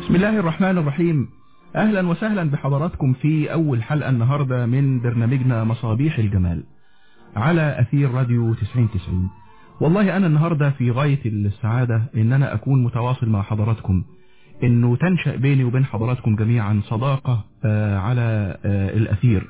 بسم الله الرحمن الرحيم أهلا وسهلا بحضراتكم في أول حلقة النهاردة من برنامجنا مصابيح الجمال على أثير راديو 9090 والله أنا النهاردة في غاية السعادة إن أنا أكون متواصل مع حضراتكم إنه تنشأ بيني وبين حضراتكم جميعا صداقة آه، على آه، الأثير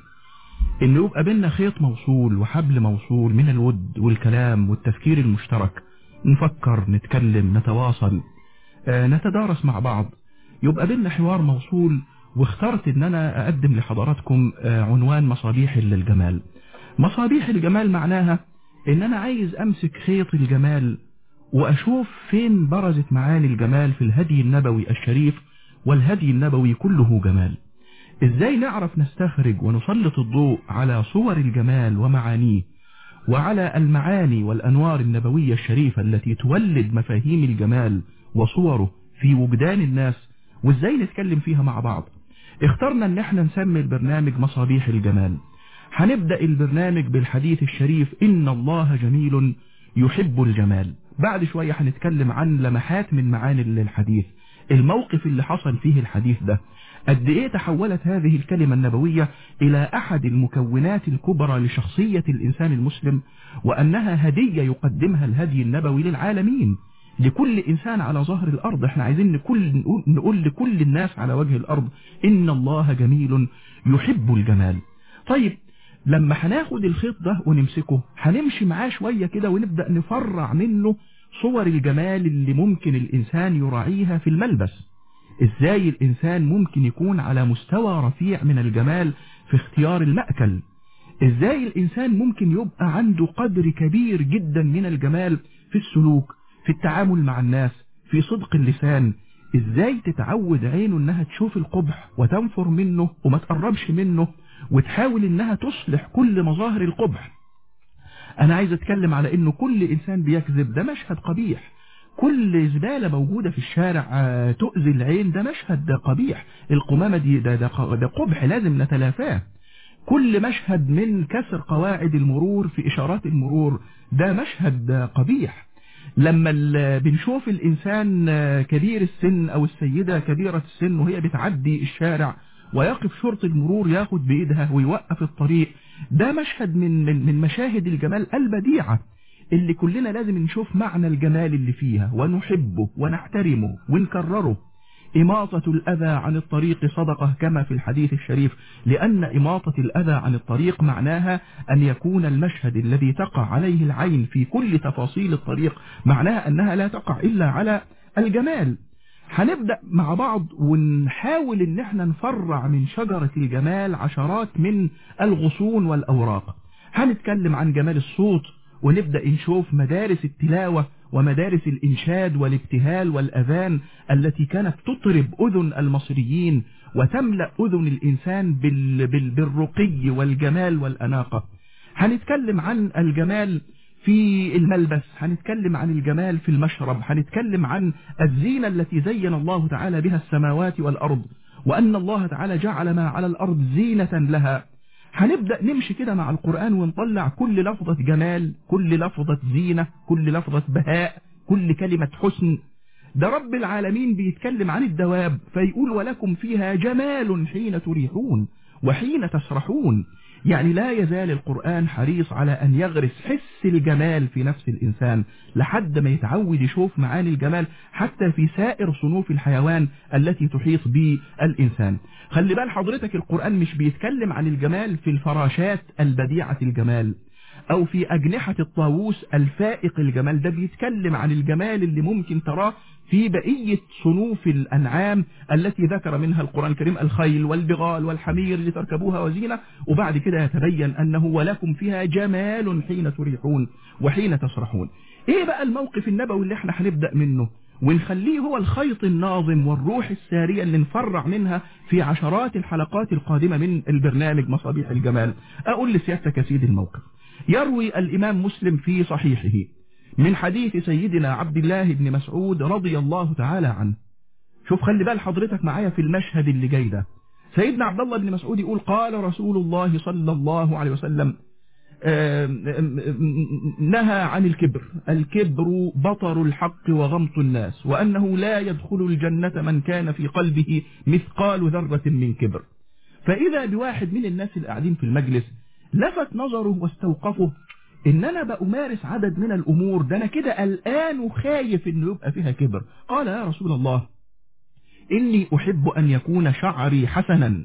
إنه يبقى بيننا خيط موصول وحبل موصول من الود والكلام والتفكير المشترك نفكر نتكلم نتواصل آه، نتدارس مع بعض يبقى بيننا حوار موصول واخترت ان انا اقدم لحضراتكم آه، عنوان مصابيح للجمال مصابيح الجمال معناها ان انا عايز امسك خيط الجمال واشوف فين برزت معاني الجمال في الهدي النبوي الشريف والهدي النبوي كله جمال ازاي نعرف نستخرج ونسلط الضوء على صور الجمال ومعانيه وعلى المعاني والأنوار النبوية الشريفة التي تولد مفاهيم الجمال وصوره في وجدان الناس وازاي نتكلم فيها مع بعض اخترنا ان احنا نسمي البرنامج مصابيح الجمال هنبدأ البرنامج بالحديث الشريف ان الله جميل يحب الجمال بعد شوية هنتكلم عن لمحات من معاني الحديث الموقف اللي حصل فيه الحديث ده قد ايه تحولت هذه الكلمة النبوية الى احد المكونات الكبرى لشخصية الانسان المسلم وانها هدية يقدمها الهدي النبوي للعالمين لكل انسان على ظهر الارض احنا عايزين نقول, نقول, نقول لكل الناس على وجه الارض ان الله جميل يحب الجمال طيب لما هناخد الخيط ده ونمسكه هنمشي معاه شوية كده ونبدأ نفرع منه صور الجمال اللي ممكن الانسان يراعيها في الملبس ازاي الانسان ممكن يكون على مستوى رفيع من الجمال في اختيار المأكل ازاي الانسان ممكن يبقى عنده قدر كبير جدا من الجمال في السلوك في التعامل مع الناس في صدق اللسان ازاي تتعود عينه انها تشوف القبح وتنفر منه وما تقربش منه وتحاول انها تصلح كل مظاهر القبح انا عايز اتكلم على انه كل انسان بيكذب ده مشهد قبيح كل زبالة موجودة في الشارع آه، تؤذي العين ده مشهد ده قبيح القمامة دي ده, ده, ده قبح لازم نتلافاه كل مشهد من كسر قواعد المرور في إشارات المرور ده مشهد قبيح لما ال- بنشوف الإنسان آه، كبير السن أو السيدة كبيرة السن وهي بتعدي الشارع ويقف شرطي المرور ياخد بإيدها ويوقف الطريق ده مشهد من, من, من مشاهد الجمال البديعة اللي كلنا لازم نشوف معنى الجمال اللي فيها ونحبه ونحترمه ونكرره إماطة الأذى عن الطريق صدقة كما في الحديث الشريف لأن إماطة الأذى عن الطريق معناها أن يكون المشهد الذي تقع عليه العين في كل تفاصيل الطريق معناها أنها لا تقع إلا على الجمال هنبدأ مع بعض ونحاول ان احنا نفرع من شجرة الجمال عشرات من الغصون والأوراق هنتكلم عن جمال الصوت ونبدأ نشوف مدارس التلاوة ومدارس الإنشاد والابتهال والأذان التي كانت تطرب أذن المصريين وتملأ أذن الإنسان بال بال بالرقي والجمال والأناقة هنتكلم عن الجمال في الملبس هنتكلم عن الجمال في المشرب هنتكلم عن الزينة التي زين الله تعالى بها السماوات والأرض وأن الله تعالى جعل ما على الأرض زينة لها هنبدأ نمشي كده مع القرآن ونطلع كل لفظة جمال كل لفظة زينة كل لفظة بهاء كل كلمة حسن ده رب العالمين بيتكلم عن الدواب فيقول ولكم فيها جمال حين تريحون وحين تسرحون يعني لا يزال القرآن حريص على أن يغرس حس الجمال في نفس الإنسان لحد ما يتعود يشوف معاني الجمال حتى في سائر صنوف الحيوان التي تحيط بالإنسان خلي بال حضرتك القرآن مش بيتكلم عن الجمال في الفراشات البديعة الجمال أو في أجنحة الطاووس الفائق الجمال ده بيتكلم عن الجمال اللي ممكن تراه في بقية صنوف الأنعام التي ذكر منها القرآن الكريم الخيل والبغال والحمير لتركبوها وزينة وبعد كده يتبين أنه ولكم فيها جمال حين تريحون وحين تسرحون إيه بقى الموقف النبوي اللي احنا هنبدأ منه ونخليه هو الخيط الناظم والروح السارية اللي نفرع منها في عشرات الحلقات القادمة من البرنامج مصابيح الجمال أقول لسيادتك يا سيدي الموقف يروي الإمام مسلم في صحيحه من حديث سيدنا عبد الله بن مسعود رضي الله تعالى عنه شوف خلي بال حضرتك معايا في المشهد اللي جاي ده سيدنا عبد الله بن مسعود يقول قال رسول الله صلى الله عليه وسلم نهى عن الكبر الكبر بطر الحق وغمط الناس وأنه لا يدخل الجنة من كان في قلبه مثقال ذرة من كبر فإذا بواحد من الناس القاعدين في المجلس لفت نظره واستوقفه ان انا بأمارس عدد من الامور ده انا كده قلقان وخايف انه يبقى فيها كبر قال يا رسول الله اني احب ان يكون شعري حسنا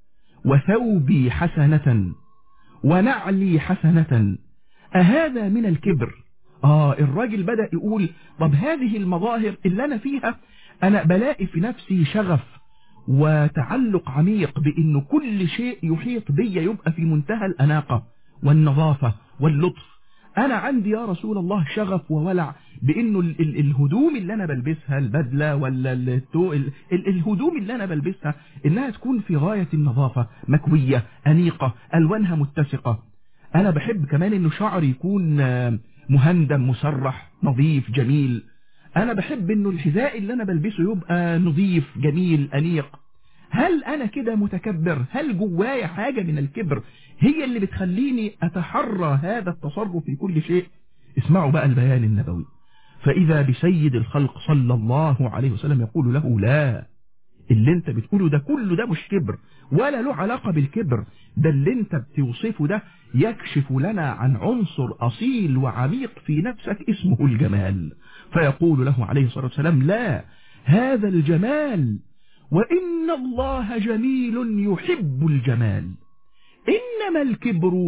وثوبي حسنة ونعلي حسنة أهذا من الكبر آه الراجل بدأ يقول طب هذه المظاهر اللي أنا فيها أنا بلاقي في نفسي شغف وتعلق عميق بأنه كل شيء يحيط بي يبقى في منتهى الأناقة والنظافة واللطف أنا عندي يا رسول الله شغف وولع بأنه ال ال الهدوم اللي أنا بلبسها البدلة ولا التو ال ال الهدوم اللي أنا بلبسها إنها تكون في غاية النظافة مكوية أنيقة ألوانها متسقة أنا بحب كمان إنه شعري يكون مهندم مسرح نظيف جميل أنا بحب إنه الحذاء اللي أنا بلبسه يبقى نظيف جميل أنيق هل أنا كده متكبر هل جوايا حاجة من الكبر هي اللي بتخليني أتحرى هذا التصرف في كل شيء اسمعوا بقى البيان النبوي فإذا بسيد الخلق صلى الله عليه وسلم يقول له لا اللي انت بتقوله ده كله ده مش كبر ولا له علاقة بالكبر ده اللي انت بتوصفه ده يكشف لنا عن عنصر أصيل وعميق في نفسك اسمه الجمال فيقول له عليه الصلاة والسلام لا هذا الجمال وإن الله جميل يحب الجمال إنما الكبر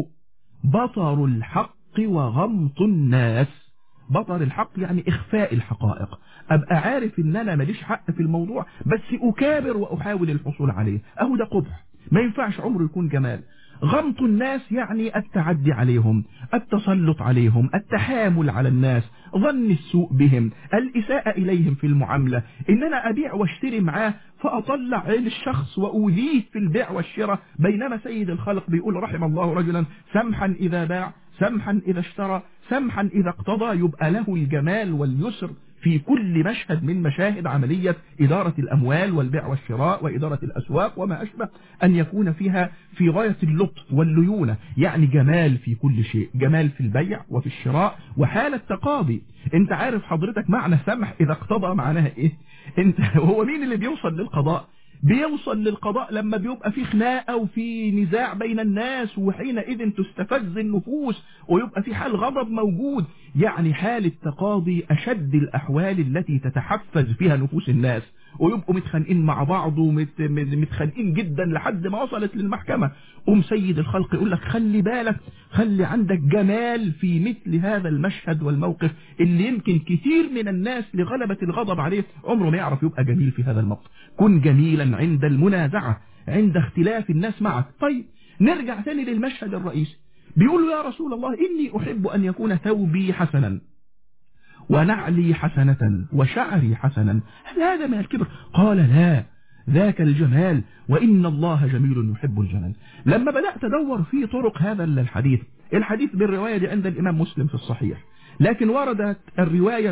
بطر الحق وغمط الناس بطر الحق يعني إخفاء الحقائق أبقى عارف إن أنا ماليش حق في الموضوع بس أكابر وأحاول الحصول عليه أهو ده قبح ما ينفعش عمره يكون جمال غمط الناس يعني التعدي عليهم التسلط عليهم التحامل على الناس ظن السوء بهم الإساءة إليهم في المعاملة إن أنا أبيع واشتري معاه فأطلع عين الشخص وأوذيه في البيع والشراء بينما سيد الخلق بيقول رحم الله رجلا سمحا إذا باع سمحا إذا اشترى سمحا إذا اقتضى يبقى له الجمال واليسر في كل مشهد من مشاهد عملية إدارة الأموال والبيع والشراء وإدارة الأسواق وما أشبه أن يكون فيها في غاية اللطف والليونة يعني جمال في كل شيء جمال في البيع وفي الشراء وحالة تقاضي انت عارف حضرتك معنى سمح إذا اقتضى معناها إيه انت هو مين اللي بيوصل للقضاء بيوصل للقضاء لما بيبقى في خناقة وفي نزاع بين الناس وحينئذ تستفز النفوس ويبقى في حال غضب موجود يعني حال التقاضي أشد الأحوال التي تتحفز فيها نفوس الناس ويبقوا متخانقين مع بعض ومتخانقين جدا لحد ما وصلت للمحكمة قوم سيد الخلق يقول لك خلي بالك خلي عندك جمال في مثل هذا المشهد والموقف اللي يمكن كتير من الناس لغلبة الغضب عليه عمره ما يعرف يبقى جميل في هذا الموقف كن جميلا عند المنازعة عند اختلاف الناس معك طيب نرجع تاني للمشهد الرئيسي بيقول يا رسول الله إني أحب أن يكون ثوبي حسنا ونعلي حسنة وشعري حسنا هل هذا من الكبر قال لا ذاك الجمال وإن الله جميل يحب الجمال لما بدأت أدور في طرق هذا الحديث الحديث بالرواية دي عند الإمام مسلم في الصحيح لكن وردت الرواية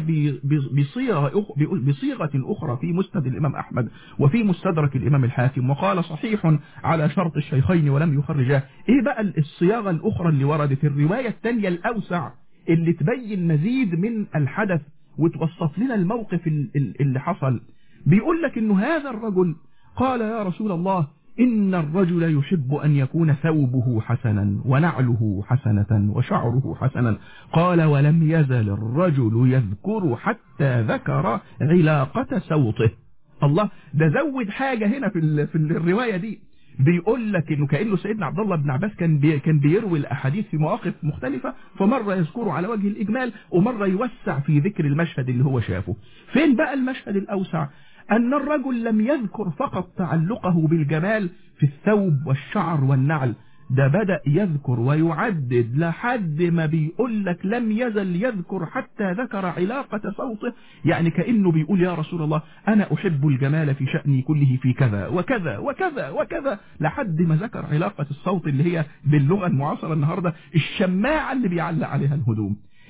بصيغة, بصيغة أخرى في مسند الإمام أحمد وفي مستدرك الإمام الحاكم وقال صحيح على شرط الشيخين ولم يخرجاه إيه بقى الصياغة الأخرى اللي وردت الرواية الثانية الأوسع اللي تبين مزيد من الحدث وتوصف لنا الموقف اللي حصل بيقول لك انه هذا الرجل قال يا رسول الله إن الرجل يحب أن يكون ثوبه حسنا ونعله حسنة وشعره حسنا قال ولم يزل الرجل يذكر حتى ذكر علاقة صوته الله ده زود حاجة هنا في, في الرواية دي بيقول لك انه كانه سيدنا عبد الله بن عباس كان بي كان بيروي الاحاديث في مواقف مختلفه فمره يذكره على وجه الاجمال ومره يوسع في ذكر المشهد اللي هو شافه فين بقى المشهد الاوسع ان الرجل لم يذكر فقط تعلقه بالجمال في الثوب والشعر والنعل ده بدأ يذكر ويعدد لحد ما بيقول لك لم يزل يذكر حتى ذكر علاقة صوته يعني كأنه بيقول يا رسول الله أنا أحب الجمال في شأني كله في كذا وكذا وكذا وكذا لحد ما ذكر علاقة الصوت اللي هي باللغة المعاصرة النهاردة الشماعة اللي بيعلق عليها الهدوم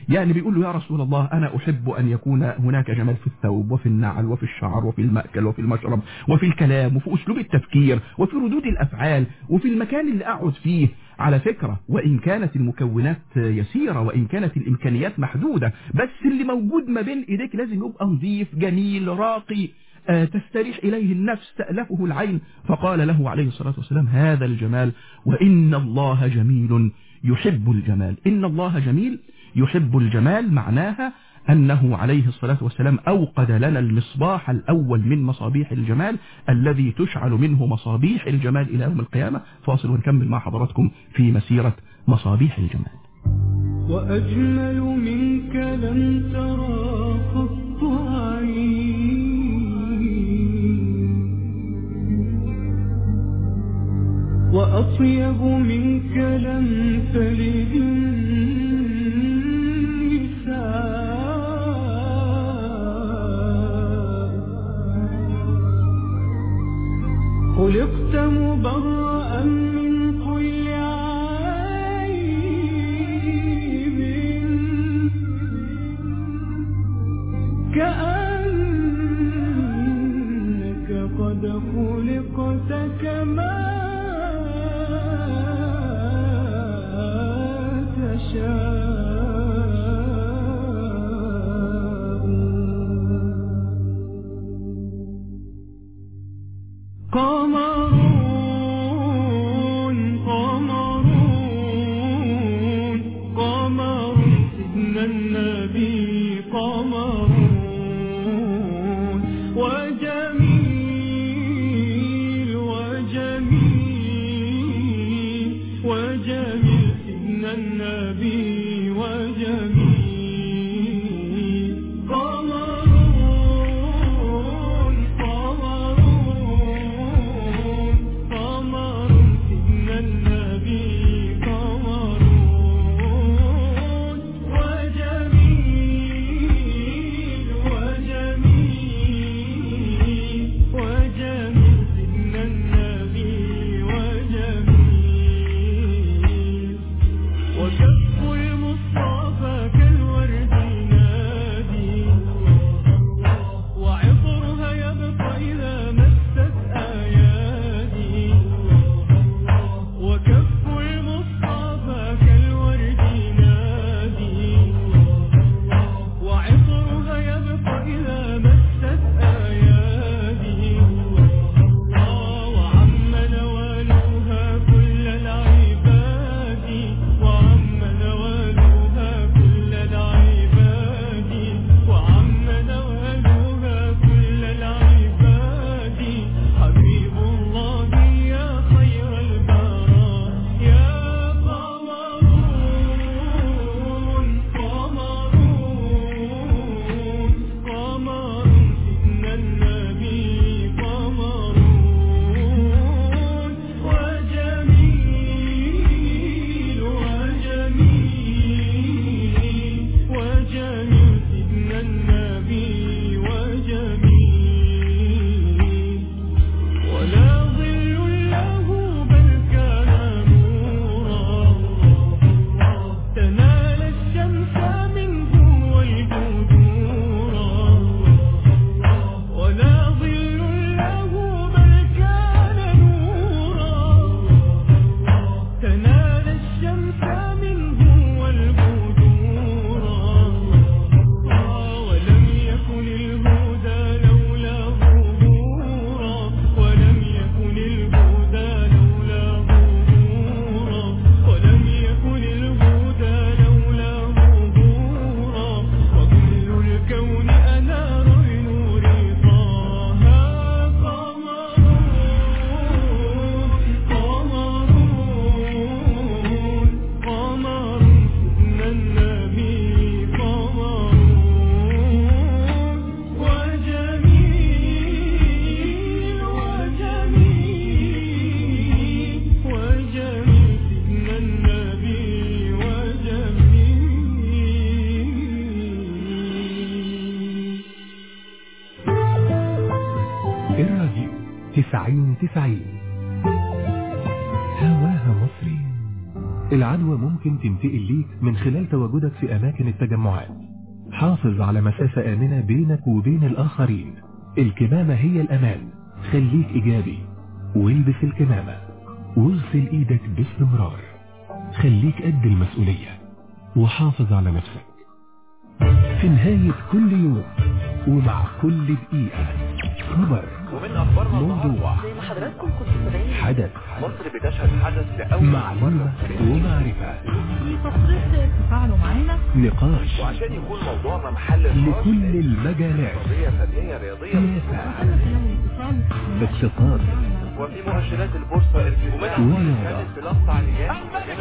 يعني بيقول له يا رسول الله أنا أحب أن يكون هناك جمال في الثوب وفي النعل وفي الشعر وفي المأكل وفي المشرب وفي الكلام وفي أسلوب التفكير وفي ردود الأفعال وفي المكان اللي أقعد فيه على فكرة وإن كانت المكونات يسيرة وإن كانت الإمكانيات محدودة بس اللي موجود ما بين إيديك لازم يبقى نظيف جميل راقي آه، تستريح إليه النفس تألفه العين فقال له عليه الصلاة والسلام هذا الجمال وإن الله جميل يحب الجمال إن الله جميل يحب الجمال معناها أنه عليه الصلاة والسلام أوقد لنا المصباح الأول من مصابيح الجمال الذي تشعل منه مصابيح الجمال إلى يوم القيامة فاصل ونكمل مع حضراتكم في مسيرة مصابيح الجمال وأجمل منك لم ترى خط عين وأطيب منك لم تلد النساء خلقت مبرأ من كل عيب كأنك قد خلقت كما تشاء قمرون قمرون قمر سيدنا النبي قمرون وجميل وجميل وجميل سيدنا النبي وجميل قمرون قمرون قمر سيدنا النبي قمرون وجميل وجميل وجميل سيدنا النبي وجميل وكف المصطفى كالورد ينادي وعطرها يبقى إذا مست أيادي وكف المصطفى كالورد ينادي وعطرها يبقى إذا مست أيادي وعم نوالها كل العباد وعم نوالها كل العباد وعم نوالها كل العباد حبيب الله يا خير البراء يا قمرون قمرون قمر سيدنا النبي قمرون وجميل وجميل وجميل سيدنا النبي وجميل ولا ظل له بل كان نورا تنال الشمس منه والبدورا ولا ظل له بل كان نورا تنال الشمس منه والبدورا ولم يكن الهدى لولا ظهورا ولم يكن الهدى لولا ظهورا ولم يكن الهدى لولا ظهورا وكل الكون أنار بنور طه قمرون قمرون قمر سيدنا النبي قمرون وجميل وجميل وجميل سيدنا النبي وجميل الراديو تسعين تسعين هواها مصري العدوى ممكن تنتقل ليك من خلال تواجدك في أماكن التجمعات حافظ على مسافة آمنة بينك وبين الآخرين الكمامة هي الأمان خليك إيجابي والبس الكمامة واغسل إيدك باستمرار خليك قد المسؤولية وحافظ على نفسك في نهاية كل يوم ومع كل دقيقة خبر ومن اخبارنا موضوع زي ما حضراتكم كنتوا متابعين حدث مصر بتشهد حدث لاول معلومة ومعرفة في تصريح تفاعلوا معانا نقاش وعشان يكون موضوعنا محل نقاش لكل المجالات قضيه فنيه رياضيه سياسة وصلنا خلال الاتصال اقتصاد وفي مؤشرات البورصه ارتفاع ورياضة. كانت بلغط عاليات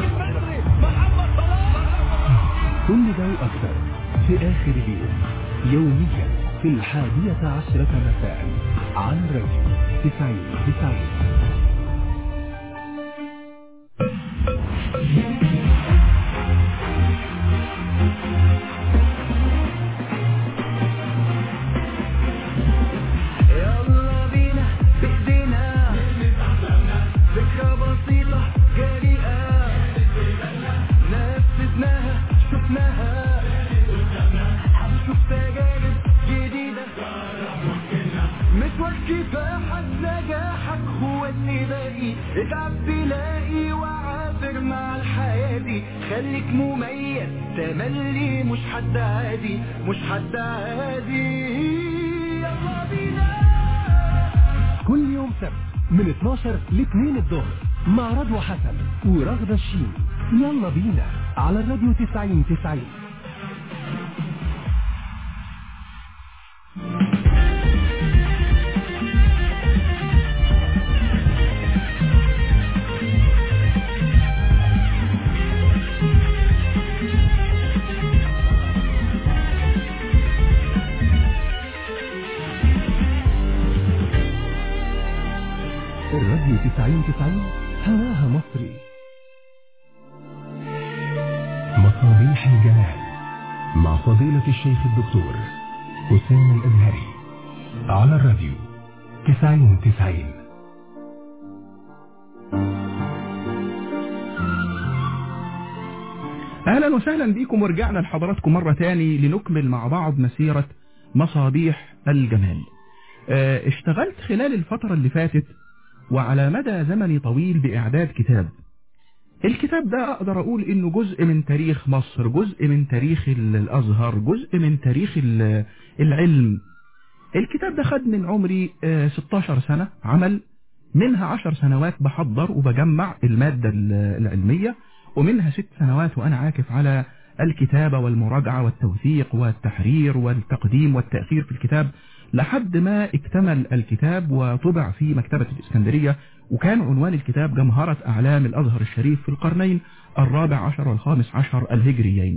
كل ده وأكثر في آخر اليوم يوميا في الحادية عشرة مساء عن راديو تسعين تسعين يلا بينا بايدينا فكرة بسيطة جريئة نفذناها شفناها هنشوف تجارب جديدة مشوار كفاحك نجاحك هو اللي باقي اتعب تلاقي وعافر مع الحياة دي خليك مميز تملي مش حد عادي مش حد عادي يلا بينا كل يوم سبت من 12 ل 2 الظهر مع رضوى حسن ورغدة الشين يلا بينا على الراديو 90 90 الراديو 90 90 هواها مصري مصابيح الجمال مع فضيلة الشيخ الدكتور حسام الأزهري على الراديو 90 90 اهلا وسهلا بكم ورجعنا لحضراتكم مرة تاني لنكمل مع بعض مسيرة مصابيح الجمال آه، اشتغلت خلال الفترة اللي فاتت وعلى مدى زمني طويل بإعداد كتاب الكتاب ده أقدر أقول إنه جزء من تاريخ مصر جزء من تاريخ ال- الأزهر جزء من تاريخ ال- العلم الكتاب ده خد من عمري آه، 16 سنة عمل منها 10 سنوات بحضر وبجمع المادة ال- العلمية ومنها ست سنوات وأنا عاكف على الكتابة والمراجعة والتوثيق والتحرير والتقديم والتأثير في الكتاب لحد ما اكتمل الكتاب وطبع في مكتبة الإسكندرية وكان عنوان الكتاب جمهرة أعلام الأزهر الشريف في القرنين الرابع عشر والخامس عشر الهجريين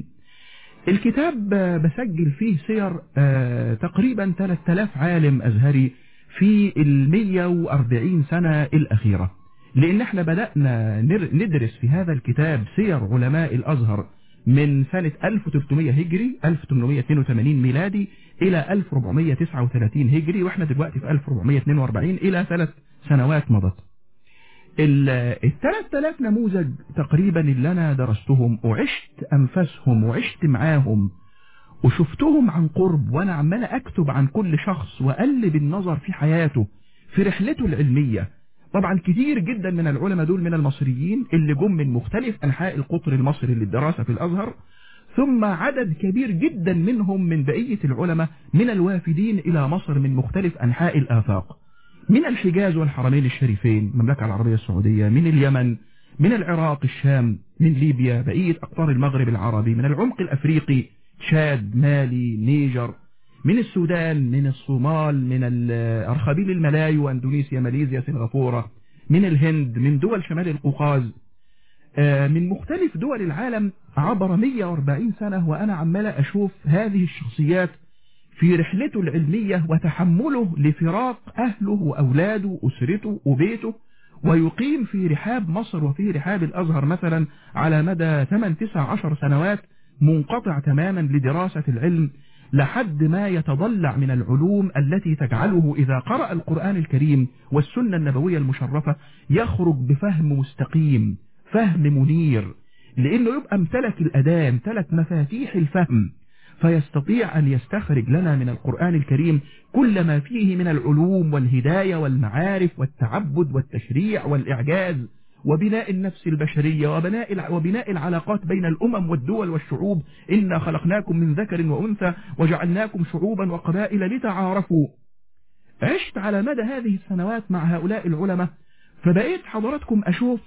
الكتاب آه، بسجل فيه سير آه، تقريبا 3000 عالم أزهري في ال 140 سنة الأخيرة لأن احنا بدأنا نر- ندرس في هذا الكتاب سير علماء الأزهر من سنة 1300 هجري 1882 ميلادي إلى 1439 هجري واحنا دلوقتي في 1442 إلى ثلاث سنوات مضت ال 3000 نموذج تقريبا اللي أنا درستهم وعشت أنفاسهم وعشت معاهم وشفتهم عن قرب وأنا عمال أكتب عن كل شخص وأقلب النظر في حياته في رحلته العلمية طبعا كتير جدا من العلماء دول من المصريين اللي جم من مختلف أنحاء القطر المصري للدراسة في الأزهر ثم عدد كبير جدا منهم من بقية العلماء من الوافدين إلى مصر من مختلف أنحاء الآفاق من الحجاز والحرمين الشريفين المملكة العربية السعودية من اليمن من العراق الشام من ليبيا بقية أقطار المغرب العربي من العمق الأفريقي تشاد مالي نيجر من السودان من الصومال من الأرخبيل الملايو أندونيسيا ماليزيا سنغافورة من الهند من دول شمال القوقاز آه، من مختلف دول العالم عبر 140 سنة وأنا عمال أشوف هذه الشخصيات في رحلته العلمية وتحمله لفراق أهله وأولاده وأسرته وبيته ويقيم في رحاب مصر وفي رحاب الأزهر مثلا على مدى 8-9 سنوات منقطع تماما لدراسة العلم لحد ما يتضلع من العلوم التي تجعله إذا قرأ القرآن الكريم والسنة النبوية المشرفة يخرج بفهم مستقيم فهم منير لأنه يبقى امتلك الأداة امتلك مفاتيح الفهم فيستطيع أن يستخرج لنا من القرآن الكريم كل ما فيه من العلوم والهداية والمعارف والتعبد والتشريع والإعجاز وبناء النفس البشرية وبناء الع- وبناء العلاقات بين الأمم والدول والشعوب إنا خلقناكم من ذكر وأنثى وجعلناكم شعوبا وقبائل لتعارفوا عشت على مدى هذه السنوات مع هؤلاء العلماء فبقيت حضراتكم أشوف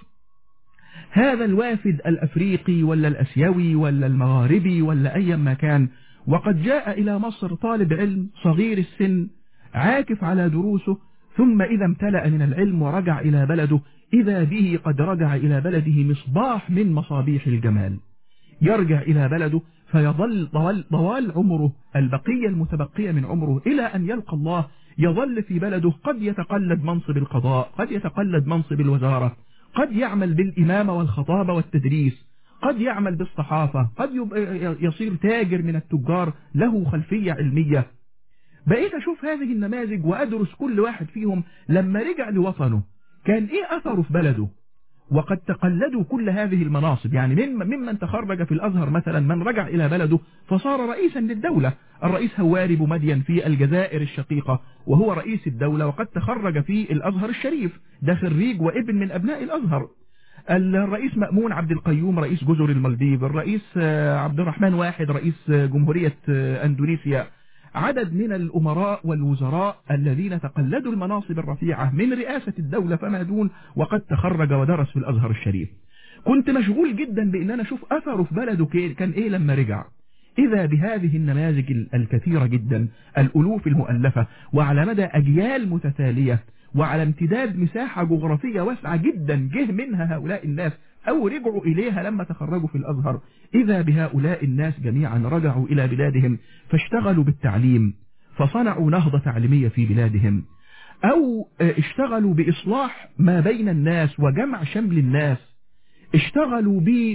هذا الوافد الأفريقي ولا الأسيوي ولا المغاربي ولا أي ما كان وقد جاء إلى مصر طالب علم صغير السن عاكف على دروسه ثم إذا امتلأ من العلم ورجع إلى بلده إذا به قد رجع إلى بلده مصباح من مصابيح الجمال يرجع إلى بلده فيظل طوال, طوال عمره البقية المتبقية من عمره إلى أن يلقى الله يظل في بلده قد يتقلد منصب القضاء قد يتقلد منصب الوزارة قد يعمل بالإمامة والخطابة والتدريس قد يعمل بالصحافة قد يب- يصير تاجر من التجار له خلفية علمية بقيت أشوف هذه النماذج وأدرس كل واحد فيهم لما رجع لوطنه كان إيه أثره في بلده وقد تقلدوا كل هذه المناصب يعني من ممن تخرج في الأزهر مثلا من رجع إلى بلده فصار رئيسا للدولة الرئيس هواري بومدين في الجزائر الشقيقة وهو رئيس الدولة وقد تخرج في الأزهر الشريف ده خريج وابن من أبناء الأزهر الرئيس مأمون عبد القيوم رئيس جزر المالديف الرئيس آه، عبد الرحمن واحد رئيس آه، جمهورية آه، أندونيسيا عدد من الأمراء والوزراء الذين تقلدوا المناصب الرفيعة من رئاسة الدولة فما دون وقد تخرج ودرس في الأزهر الشريف كنت مشغول جدا بأن أنا أشوف أثره في بلده كي- كان إيه لما رجع إذا بهذه النماذج ال- الكثيرة جدا الألوف المؤلفة وعلى مدى أجيال متتالية وعلى امتداد مساحة جغرافية واسعة جدا جه منها هؤلاء الناس أو رجعوا إليها لما تخرجوا في الأزهر إذا بهؤلاء الناس جميعا رجعوا إلى بلادهم فاشتغلوا بالتعليم فصنعوا نهضة تعليمية في بلادهم أو آه، اشتغلوا بإصلاح ما بين الناس وجمع شمل الناس اشتغلوا ب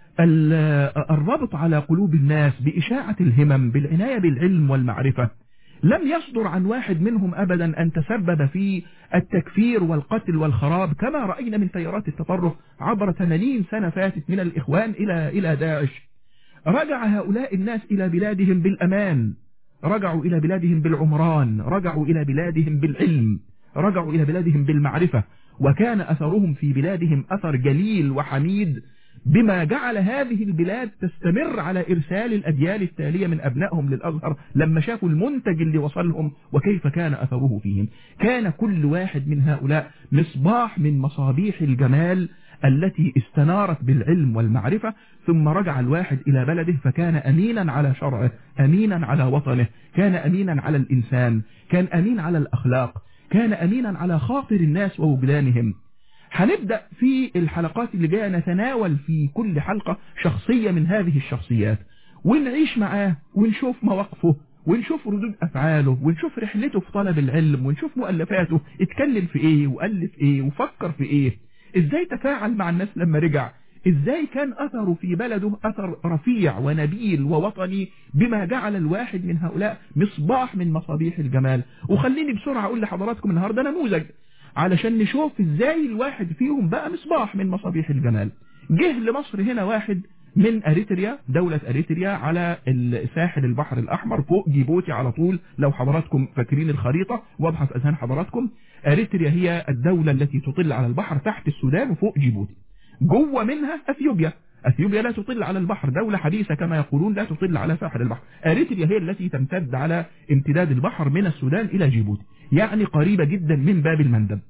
الربط على قلوب الناس بإشاعة الهمم بالعناية بالعلم والمعرفة لم يصدر عن واحد منهم أبدا أن تسبب في التكفير والقتل والخراب كما رأينا من تيارات التطرف عبر 80 سنة فاتت من الإخوان إلى إلى داعش رجع هؤلاء الناس إلى بلادهم بالأمان رجعوا إلى بلادهم بالعمران رجعوا إلى بلادهم بالعلم رجعوا إلى بلادهم بالمعرفة وكان أثرهم في بلادهم أثر جليل وحميد بما جعل هذه البلاد تستمر على إرسال الأجيال التالية من أبنائهم للأزهر لما شافوا المنتج اللي وصلهم وكيف كان أثره فيهم كان كل واحد من هؤلاء مصباح من مصابيح الجمال التي استنارت بالعلم والمعرفة ثم رجع الواحد إلى بلده فكان أمينا على شرعه أمينا على وطنه كان أمينا على الإنسان كان أمين على الأخلاق كان أمينا على خاطر الناس ووجدانهم هنبدأ في الحلقات اللي جاية نتناول في كل حلقة شخصية من هذه الشخصيات ونعيش معاه ونشوف مواقفه ونشوف ردود أفعاله ونشوف رحلته في طلب العلم ونشوف مؤلفاته اتكلم في ايه وألف ايه وفكر في ايه ازاي تفاعل مع الناس لما رجع ازاي كان اثره في بلده اثر رفيع ونبيل ووطني بما جعل الواحد من هؤلاء مصباح من مصابيح الجمال وخليني بسرعة اقول لحضراتكم النهاردة نموذج علشان نشوف ازاي الواحد فيهم بقى مصباح من مصابيح الجمال جه لمصر هنا واحد من اريتريا دولة اريتريا على ساحل البحر الاحمر فوق جيبوتي على طول لو حضراتكم فاكرين الخريطة واضحة في اذهان حضراتكم اريتريا هي الدولة التي تطل على البحر تحت السودان وفوق جيبوتي جوه منها اثيوبيا اثيوبيا لا تطل على البحر دولة حديثة كما يقولون لا تطل على ساحل البحر اريتريا هي التي تمتد على امتداد البحر من السودان الى جيبوتي يعني قريبة جدا من باب المندب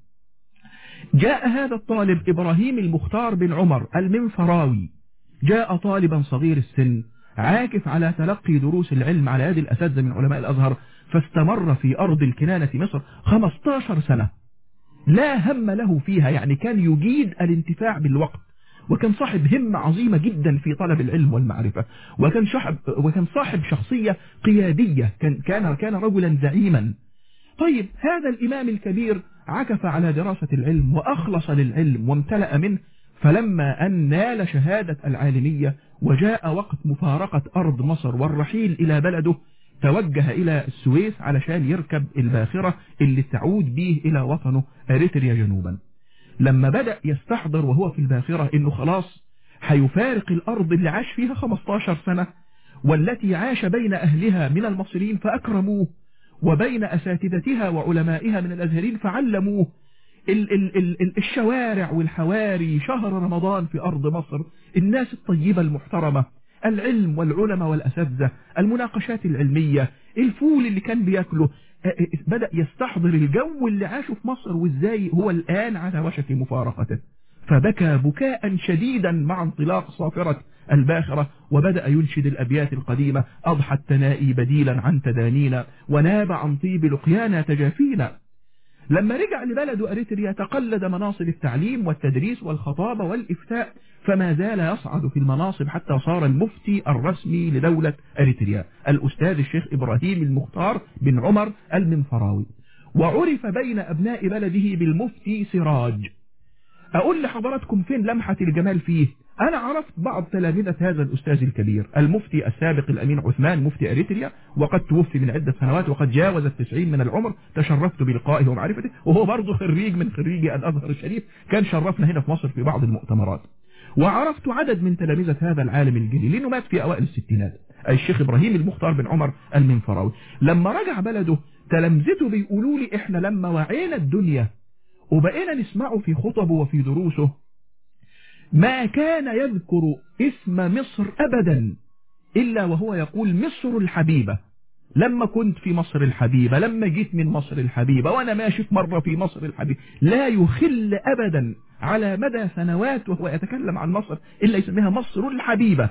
جاء هذا الطالب إبراهيم المختار بن عمر المنفراوي جاء طالبا صغير السن عاكف على تلقي دروس العلم على يد الأساتذة من علماء الأزهر فاستمر في أرض الكنانة مصر 15 سنة لا هم له فيها يعني كان يجيد الانتفاع بالوقت وكان صاحب همة عظيمة جدا في طلب العلم والمعرفة وكان صاحب وكان صاحب شخصية قيادية كان كان كان رجلا زعيما طيب هذا الإمام الكبير عكف على دراسة العلم وأخلص للعلم وامتلأ منه فلما أن نال شهادة العالمية وجاء وقت مفارقة أرض مصر والرحيل إلى بلده توجه إلى السويس علشان يركب الباخرة اللي تعود به إلى وطنه أريتريا جنوبا لما بدأ يستحضر وهو في الباخرة إنه خلاص هيفارق الأرض اللي عاش فيها 15 سنة والتي عاش بين أهلها من المصريين فأكرموه وبين أساتذتها وعلمائها من الأزهرين فعلموه ال ال ال ال الشوارع والحواري شهر رمضان في أرض مصر الناس الطيبة المحترمة العلم والعلماء والأساتذة المناقشات العلمية الفول اللي كان بياكله بدأ يستحضر الجو اللي عاشه في مصر وازاي هو الآن على وشك مفارقته فبكى بكاء شديدا مع انطلاق صافرة الباخرة وبدأ ينشد الأبيات القديمة أضحى التنائي بديلا عن تدانينا وناب عن طيب لقيانا تجافينا لما رجع لبلده أريتريا تقلد مناصب التعليم والتدريس والخطابة والإفتاء فما زال يصعد في المناصب حتى صار المفتي الرسمي لدولة أريتريا الأستاذ الشيخ إبراهيم المختار بن عمر المنفراوي وعرف بين أبناء بلده بالمفتي سراج أقول لحضراتكم فين لمحة الجمال فيه أنا عرفت بعض تلامذة هذا الأستاذ الكبير المفتي السابق الأمين عثمان مفتي أريتريا وقد توفي من عدة سنوات وقد جاوز التسعين من العمر تشرفت بلقائه ومعرفته وهو برضه خريج من خريجي الأزهر الشريف كان شرفنا هنا في مصر في بعض المؤتمرات وعرفت عدد من تلامذة هذا العالم الجليل لأنه مات في أوائل الستينات أي الشيخ إبراهيم المختار بن عمر المنفراوي لما رجع بلده تلامذته بيقولوا لي إحنا لما وعينا الدنيا وبقينا نسمعه في خطبه وفي دروسه ما كان يذكر اسم مصر أبدا إلا وهو يقول مصر الحبيبة لما كنت في مصر الحبيبة لما جيت من مصر الحبيبة وأنا ماشي في مرة في مصر الحبيبة لا يخل أبدا على مدى سنوات وهو يتكلم عن مصر إلا يسميها مصر الحبيبة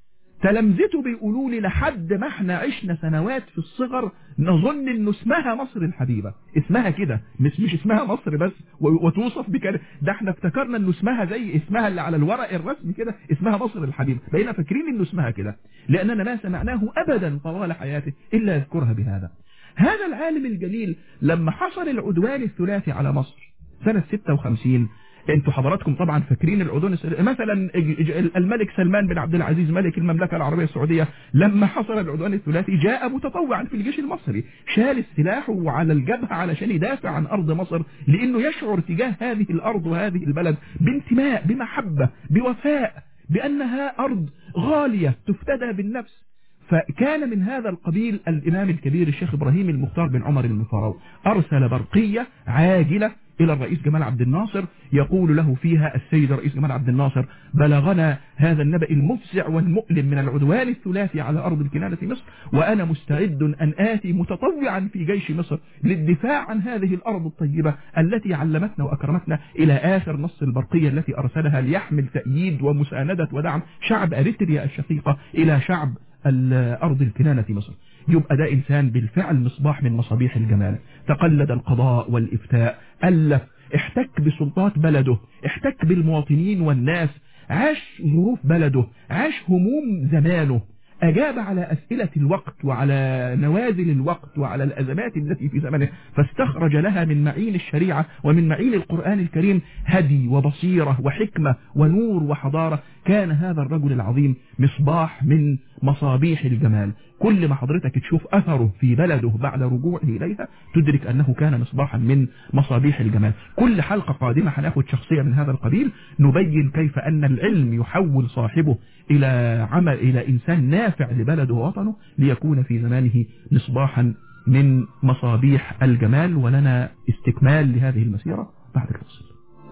تلامذته بيقولوا لي لحد ما احنا عشنا سنوات في الصغر نظن انه اسمها مصر الحبيبة اسمها كده مش مش اسمها مصر بس وتوصف بكده ده احنا افتكرنا انه اسمها زي اسمها اللي على الورق الرسمي كده اسمها مصر الحبيبة بقينا فاكرين انه اسمها كده لاننا ما سمعناه ابدا طوال حياته الا يذكرها بهذا هذا العالم الجليل لما حصل العدوان الثلاثي على مصر سنة 56 انتوا حضراتكم طبعا فاكرين العدوان مثلا الملك سلمان بن عبد العزيز ملك المملكة العربية السعودية لما حصل العدوان الثلاثي جاء متطوعا في الجيش المصري شال السلاح وعلى الجبهة علشان يدافع عن أرض مصر لأنه يشعر تجاه هذه الأرض وهذه البلد بانتماء بمحبة بوفاء بأنها أرض غالية تفتدى بالنفس فكان من هذا القبيل الإمام الكبير الشيخ إبراهيم المختار بن عمر المفراوي أرسل برقية عاجلة إلى الرئيس جمال عبد الناصر يقول له فيها السيد الرئيس جمال عبد الناصر بلغنا هذا النبأ المفزع والمؤلم من العدوان الثلاثي على أرض الكنانة مصر وأنا مستعد أن آتي متطوعا في جيش مصر للدفاع عن هذه الأرض الطيبة التي علمتنا وأكرمتنا إلى آخر نص البرقية التي أرسلها ليحمل تأييد ومساندة ودعم شعب أريتريا الشقيقة إلى شعب الأرض الكنانة مصر يبقى ده إنسان بالفعل مصباح من مصابيح الجمال تقلد القضاء والإفتاء ألف احتك بسلطات بلده احتك بالمواطنين والناس عاش ظروف بلده عاش هموم زمانه أجاب على أسئلة الوقت وعلى نوازل الوقت وعلى الأزمات التي في زمنه فاستخرج لها من معين الشريعة ومن معين القرآن الكريم هدي وبصيرة وحكمة ونور وحضارة كان هذا الرجل العظيم مصباح من مصابيح الجمال كل ما حضرتك تشوف أثره في بلده بعد رجوعه إليها تدرك أنه كان مصباحا من مصابيح الجمال كل حلقة قادمة هناخد شخصية من هذا القبيل نبين كيف أن العلم يحول صاحبه إلى عمل إلى إنسان نافع لبلده ووطنه ليكون في زمانه مصباحا من مصابيح الجمال ولنا استكمال لهذه المسيرة بعد الفصل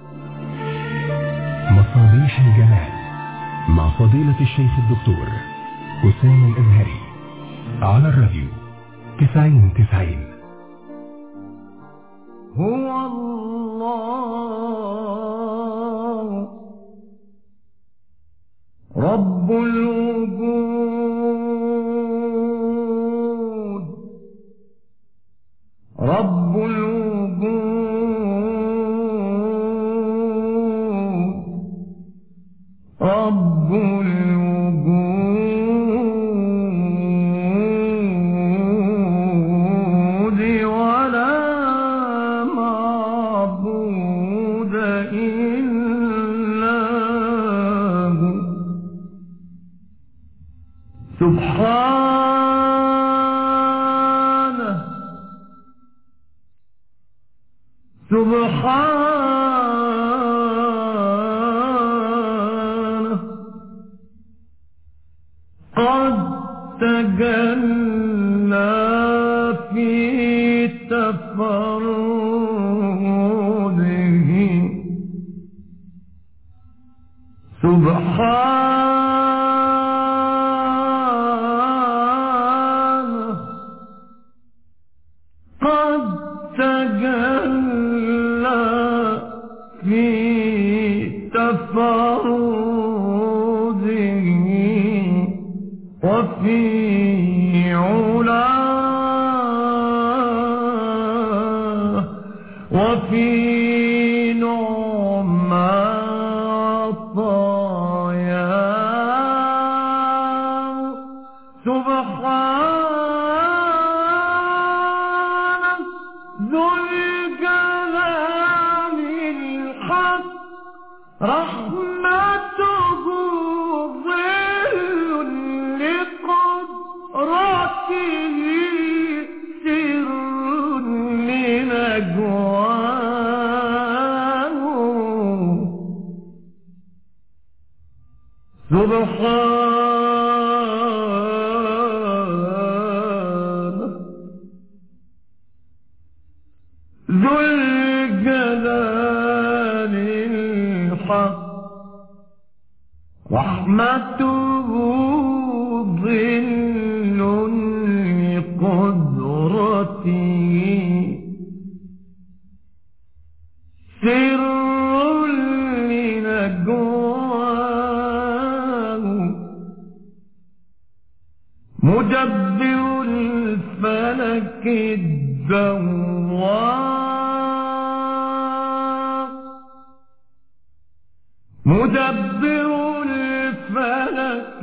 مصابيح الجمال مع فضيلة الشيخ الدكتور حسام الأزهري على الراديو تسعين تسعين هو الله رب الوجود رب الوجود رب الوجود ولا معبود إلا هو سبحانه سبحانه وفي تفرده سبحانه قد تجلى في تفرده وفي علاه وفي نعم عطاياه سبحانه ذو الجلال الحق رحمته ظل لقدرته سر لنجواه سبحانه ذو الجلال الحق رحمته ظل لقدرته سر لنجواه مدبر الفلك الدوار مدبر الفلك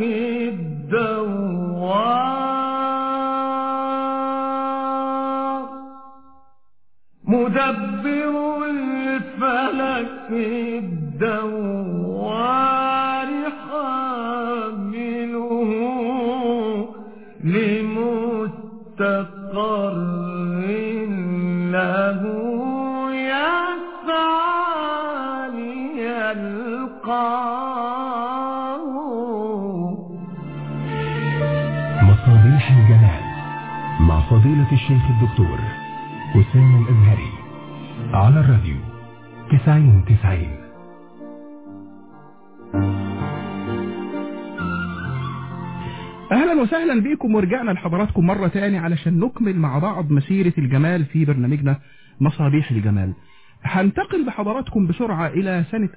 الدوار مدبر الفلك الدوار حامله لمستقر له يسعى ليلقاه مصابيح الجمال مع فضيلة الشيخ الدكتور حسام الأزهري على الراديو تسعين تسعين اهلا وسهلا بكم ورجعنا لحضراتكم مرة تاني علشان نكمل مع بعض مسيرة الجمال في برنامجنا مصابيح الجمال هنتقل بحضراتكم بسرعة الى سنة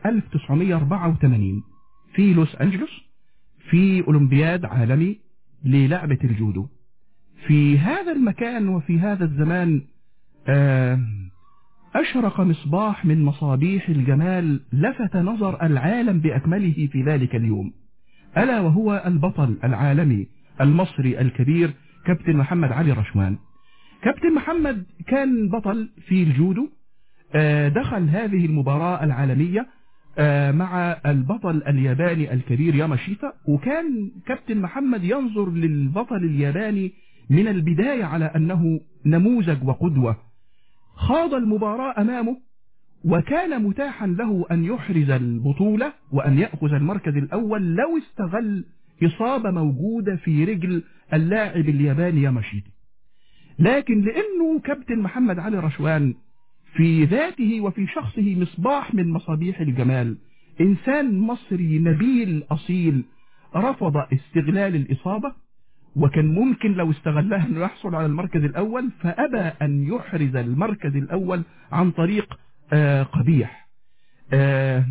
1984 في لوس انجلوس في اولمبياد عالمي للعبة الجودو في هذا المكان وفي هذا الزمان آه، أشرق مصباح من مصابيح الجمال لفت نظر العالم بأكمله في ذلك اليوم ألا وهو البطل العالمي المصري الكبير كابتن محمد علي رشوان كابتن محمد كان بطل في الجودو آه، دخل هذه المباراة العالمية آه، مع البطل الياباني الكبير ياماشيتا وكان كابتن محمد ينظر للبطل الياباني من البداية على أنه نموذج وقدوة خاض المباراة أمامه وكان متاحا له أن يحرز البطولة وأن يأخذ المركز الأول لو استغل إصابة موجودة في رجل اللاعب الياباني ياماشيتا لكن لأنه كابتن محمد علي رشوان في ذاته وفي شخصه مصباح من مصابيح الجمال إنسان مصري نبيل أصيل رفض استغلال الإصابة وكان ممكن لو استغلها أنه يحصل على المركز الأول فأبى أن يحرز المركز الأول عن طريق آه قبيح آه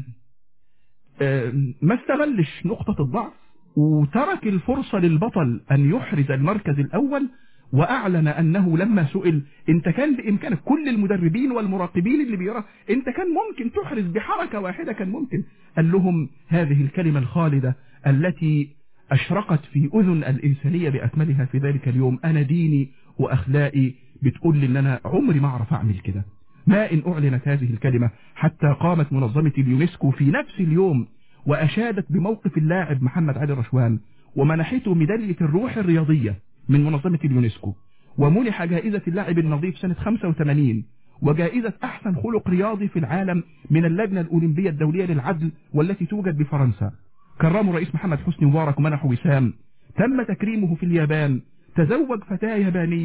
آه ما استغلش نقطة الضعف وترك الفرصة للبطل أن يحرز المركز الأول وأعلن أنه لما سئل أنت كان بإمكانك كل المدربين والمراقبين اللي بيرى أنت كان ممكن تحرز بحركة واحدة كان ممكن قال لهم هذه الكلمة الخالدة التي أشرقت في أذن الإنسانية بأكملها في ذلك اليوم أنا ديني وأخلاقي بتقول لي أن أنا عمري ما أعرف أعمل كده ما إن أعلنت هذه الكلمة حتى قامت منظمة اليونسكو في نفس اليوم وأشادت بموقف اللاعب محمد علي رشوان ومنحته ميدالية الروح الرياضية من منظمة اليونسكو ومنح جائزة اللاعب النظيف سنة 85 وجائزة أحسن خلق رياضي في العالم من اللجنة الأولمبية الدولية للعدل والتي توجد بفرنسا كرموا الرئيس محمد حسني مبارك ومنحوا وسام تم تكريمه في اليابان تزوج فتاة يابانية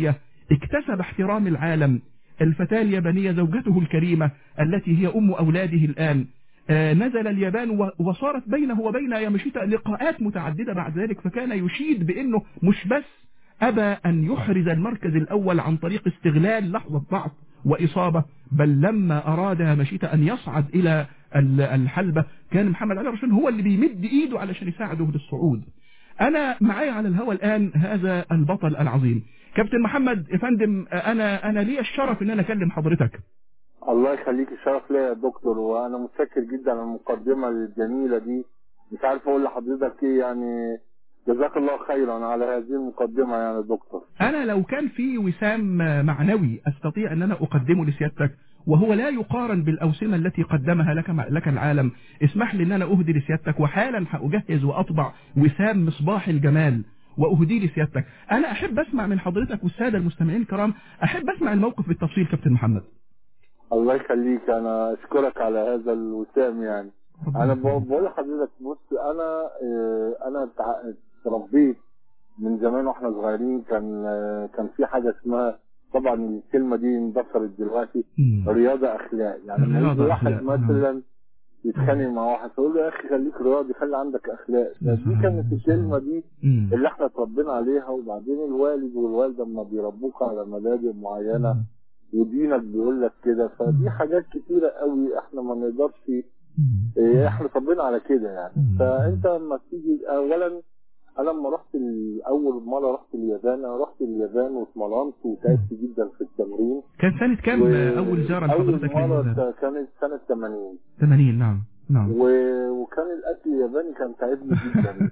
اكتسب احترام العالم الفتاة اليابانية زوجته الكريمة التي هي أم أولاده الآن آه، نزل اليابان و- وصارت بينه وبين ياماشيتا لقاءات متعددة بعد ذلك فكان يشيد بأنه مش بس أبى أن يحرز المركز الأول عن طريق استغلال لحظة ضعف وإصابة بل لما أراد ياماشيتا أن يصعد إلى ال- الحلبة كان محمد علي رشيد هو اللي بيمد إيده علشان يساعده للصعود أنا معايا على الهوى الآن هذا البطل العظيم كابتن محمد يا فندم أنا أنا لي الشرف إن أنا أكلم حضرتك الله يخليك الشرف ليا يا دكتور وانا متشكر جدا على المقدمه الجميله دي مش عارف اقول لحضرتك ايه يعني جزاك الله خيرا على هذه المقدمه يعني يا دكتور أنا لو كان في وسام معنوي أستطيع أن أنا أقدمه لسيادتك وهو لا يقارن بالأوسمة التي قدمها لك لك العالم اسمح لي أن أنا أهدي لسيادتك وحالا هأجهز وأطبع وسام مصباح الجمال وأهدي لسيادتك أنا أحب أسمع من حضرتك والسادة المستمعين الكرام أحب أسمع الموقف بالتفصيل كابتن محمد الله يخليك انا اشكرك على هذا الوسام يعني انا بقول بقول لحضرتك بص انا آه، انا تع- اتربيت من زمان واحنا صغيرين كان آه، كان في حاجه اسمها طبعا الكلمه دي اندثرت دلوقتي مم. رياضه اخلاق يعني لما رياضة يجي واحد أخلاق، نعم. مثلا يتخانق مع واحد تقول له يا اخي خليك رياضي خلي عندك اخلاق دي كانت الكلمه دي مم. اللي احنا اتربينا عليها وبعدين الوالد والوالده لما بيربوك على مبادئ معينه ودينك بيقول لك كده فدي حاجات كتيره قوي احنا ما نقدرش إيه، احنا اتربينا على كده يعني مم. فانت لما تيجي اولا انا لما رحت ال- اول مره رحت اليابان انا رحت اليابان واتمرنت وتعبت جدا في التمرين كان سنة كام و- أول زيارة لحضرتك اول لليابان؟ مره كانت سنه 80 80 نعم نعم و... وكان الاكل الياباني كان تعبني جدا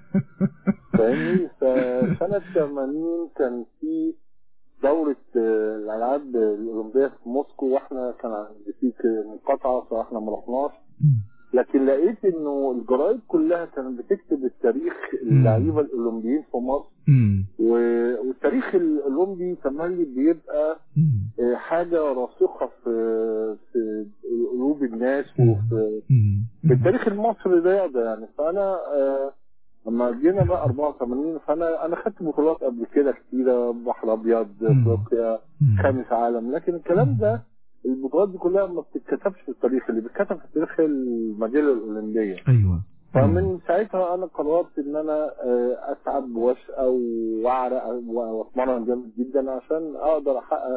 فاهمني فسنه 80 كان في دورة آه، الألعاب الأولمبية في موسكو وإحنا كان عندي فيك مقاطعة فإحنا ما رحناش مم. لكن لقيت إنه الجرايد كلها كانت بتكتب التاريخ اللعيبة الأولمبيين في مصر مم. و- والتاريخ الأولمبي تملي بيبقى مم. آه، حاجة راسخة في في قلوب الناس وفي مم. في التاريخ المصري رياضه يعني فانا آه لما جينا بقى 84 فانا انا خدت بطولات قبل كده كتيره بحر ابيض مم. افريقيا مم. خامس عالم لكن الكلام ده البطولات دي كلها ما بتتكتبش في التاريخ اللي بيتكتب في التاريخ المجله الاولمبيه أيوة فمن ساعتها انا قررت ان انا آه، اتعب واشقى واعرق واتمرن جامد جدا عشان اقدر احقق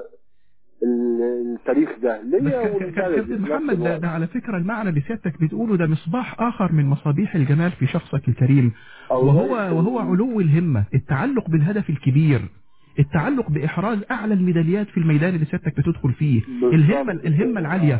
ال- التاريخ ده بس ليا ك- ك- ولبلدي كابتن في نفس محمد ده, الوقت. ده على فكرة المعنى اللي سيادتك بتقوله ده مصباح آخر من مصابيح الجمال في شخصك الكريم وهو وهو علو الهمة التعلق بالهدف الكبير التعلق بإحراز أعلى الميداليات في الميدان اللي سيادتك بتدخل فيه بالظبط. الهمة الهمة العالية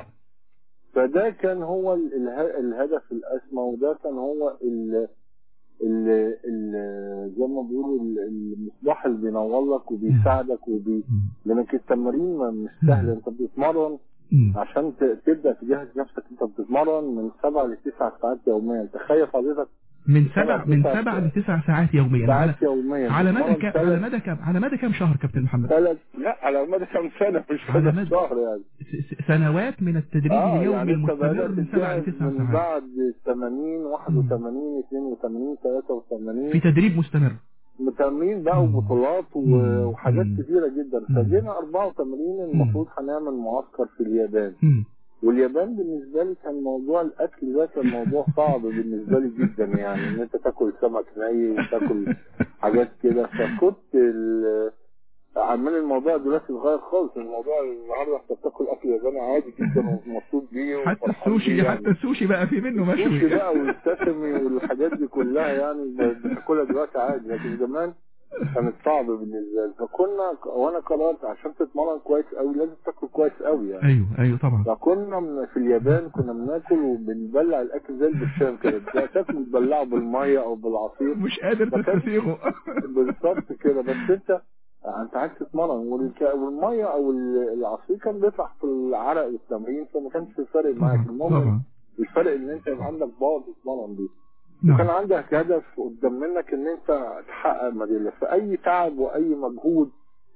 فده كان هو ال- اله- الهدف الاسمى وده كان هو ال ال ال زي ما بيقولوا ال- المصباح اللي بينور لك وبيساعدك وبي لانك التمارين ما- مش سهل انت بتتمرن مم. عشان ت- تبدا تجهز نفسك انت بتتمرن من سبع لتسع ساعات يوميا تخيل حضرتك من سبع من تسع سبع ساعات. لتسع ساعات يوميا على ساعات يوميا على مدى بتتمرن كام على ثلاث- مدى كام على مدى كام شهر كابتن محمد ثلاث لا على مدى كم سنه مش على مدى مدى- شهر يعني س- س- سنوات من التدريب اه اليومي يعني انت المستمر بدات من سبع تجهز لتسع من ساعات بعد 80 81 82 83 في تدريب مستمر تمرين بقى مم. وبطولات و- مم. وحاجات مم. كتيرة جدا مم. فجينا 84 المفروض هنعمل معسكر في اليابان مم. واليابان بالنسبة لي كان موضوع الأكل ده كان موضوع صعب بالنسبة لي جدا يعني إن أنت تاكل سمك ني وتاكل حاجات كده فكنت ال- عمال الموضوع دلوقتي صغير خالص الموضوع النهارده انت بتاكل اكل ياباني عادي جدا ومبسوط بيه حتى وفرحان السوشي بيه يعني. حتى السوشي بقى في منه السوشي مشوي بقى والساشمي والحاجات دي كلها يعني بتاكلها دلوقتي عادي لكن زمان كانت صعبه بالنسبه لي فكنا وانا قررت عشان تتمرن كويس قوي لازم تاكل كويس قوي يعني ايوه ايوه طبعا فكنا من- في اليابان كنا بناكل وبنبلع الاكل زي البرشام كده تاكل تبلعه بالميه او بالعصير مش قادر تستسيغه بالظبط كده بس انت انت عايز تتمرن والك- والميه او ال- العصير كان بيطلع في العرق والتمرين فما كانش فارق معاك طبعا المهم طبعا الفرق ان انت يبقى عندك باور تتمرن بيه وكان نعم عندك هدف قدام منك ان انت تحقق ميداليه فاي تعب واي مجهود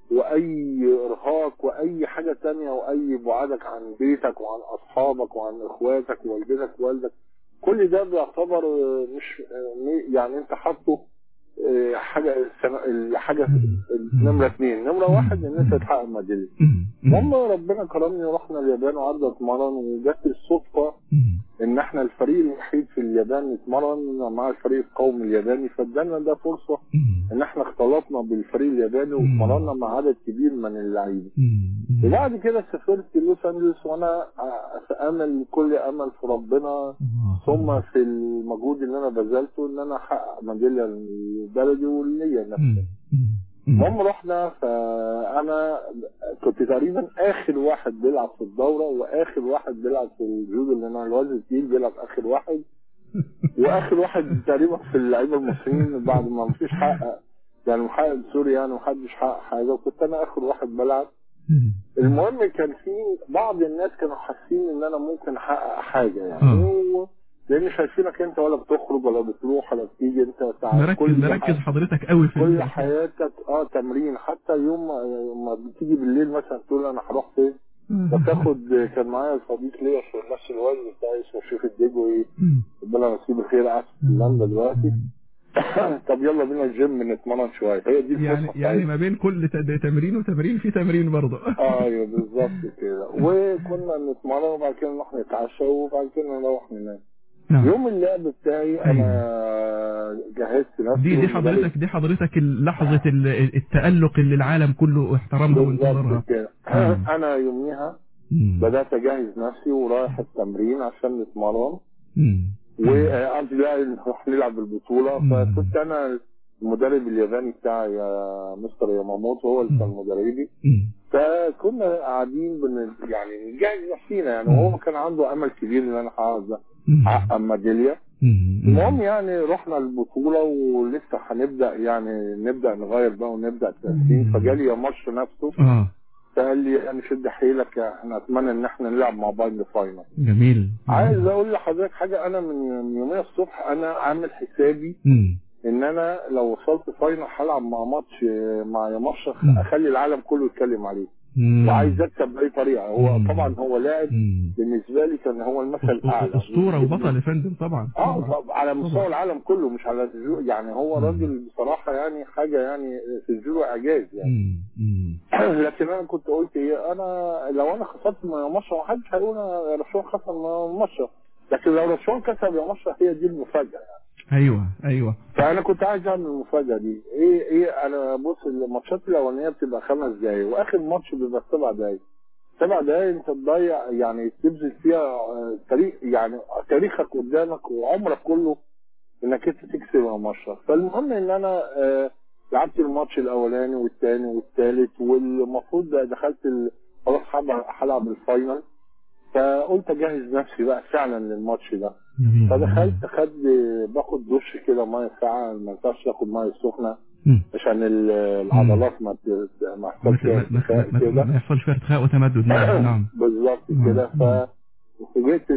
واي ارهاق واي حاجه تانية واي بعدك عن بيتك وعن اصحابك وعن اخواتك ووالدتك ووالدك كل ده بيعتبر آه، مش آه، يعني انت حاطه آه، حاجه السنة- الحاجه مم. نمره اثنين نمره واحد ان انت تحقق ميداليه مم. المهم ربنا كرمني ورحنا اليابان وقعدنا اتمرن وجت الصدفه مم. ان احنا الفريق الوحيد في اليابان نتمرن مع الفريق القومي الياباني فادانا ده فرصه مم. ان احنا اختلطنا بالفريق الياباني واتمرنا مع عدد كبير من اللعيبه مم. وبعد كده سافرت لوس انجلوس وانا في امل كل امل في ربنا الله. ثم في المجهود اللي انا بذلته ان انا احقق ميداليه لبلدي وليا نفسي مم. مم. مم. المهم رحنا فانا كنت تقريبا اخر واحد بيلعب في الدوره واخر واحد بيلعب في الجودو لان انا الوزن التقيل بيلعب اخر واحد واخر واحد تقريبا في اللعيبه المصريين بعد ما مفيش حقق يعني محقق سوري يعني محدش حقق حاجه وكنت انا اخر واحد بلعب مم. المهم كان في بعض الناس كانوا حاسين ان انا ممكن احقق حاجه يعني آه. و- لان شايفينك انت ولا بتخرج ولا بتروح ولا بتيجي انت ساعات مركز مركز حضرتك قوي في كل ال- حياتك اه تمرين حتى يوم ما- ما بتيجي بالليل مثلا تقول انا هروح فين فتاخد كان معايا صديق ليا في نفس الوزن بتاعي اسمه شريف الدجوي مم. ربنا يمسيه بالخير قاعد في هولندا دلوقتي طب يلا بينا الجيم نتمرن شويه هي دي يعني الفرصه يعني بتاعتي. ما بين كل ت- تمرين وتمرين في تمرين برضه ايوه بالظبط كده وكنا نتمرن وبعد كده نروح نتعشى وبعد كده نروح ننام نعم. يوم اللعب بتاعي انا جهزت نفسي دي دي والمدرب- حضرتك دي حضرتك لحظة ال- التألق اللي العالم كله احترمها وانتظرها بالظبط كده مم. انا يوميها مم. بدات اجهز نفسي ورايح التمرين عشان نتمرن مم. وقعدت بقى نروح نلعب البطوله مم. فكنت انا المدرب الياباني بتاعي يا مستر ياماموتو هو اللي كان مم. مدربي مم. فكنا قاعدين بن يعني نجهز نفسينا يعني مم. وهو كان عنده امل كبير ان انا هحقق مم. احقق ميداليه مم. المهم يعني رحنا البطوله ولسه هنبدا يعني نبدا نغير بقى ونبدا التمرين مم. فجالي يا ماتش نفسه اه فقال لي يعني شد حيلك احنا اتمنى ان احنا نلعب مع بعض فاينل جميل عايز اقول لحضرتك حاجه انا من من يومين الصبح انا عامل حسابي مم. ان انا لو وصلت فاينل هلعب مع ماتش مع ياماشا مم. اخلي العالم كله يتكلم عليه مم. وعايز اكسب باي طريقه هو مم. طبعا هو لاعب مم. بالنسبه لي كان هو المثل أس- الاعلى اسطورة وبطل يا فندم طبعا اه طبعا. طب- على مستوى طبعا. العالم كله مش على الجو يعني هو مم. راجل بصراحه يعني حاجه يعني في الجودو اعجاز يعني مم. مم. لكن انا كنت قلت ايه انا لو انا خسرت من ياماشا محدش هيقول انا رشوان خسر من ياماشا لكن لو رشوان كسب ياماشا هي دي المفاجاه يعني ايوه ايوه فانا كنت عايز اعمل المفاجاه دي ايه ايه انا بص الماتشات الاولانيه بتبقى خمس دقايق واخر ماتش بيبقى سبع دقايق سبع دقايق انت تضيع يعني تبذل فيها آه، تاريخ يعني تاريخك قدامك وعمرك كله انك انت تكسب ياماشا فالمهم ان انا آه لعبت الماتش الاولاني والثاني والثالث والمفروض ده دخلت ال- خلاص هلعب- هلعب الفاينل فقلت اجهز نفسي بقى فعلا للماتش ده جميل. فدخلت خد باخد دش كده ميه ساقعه ما ينفعش اخد ميه سخنه مم. عشان ال- العضلات ما ت- ما ما يحصلش ما- فيها ما- ارتخاء ما- كده ما يحصلش فيها ارتخاء وتمدد نعم نعم بالظبط كده مم. ف فوجئت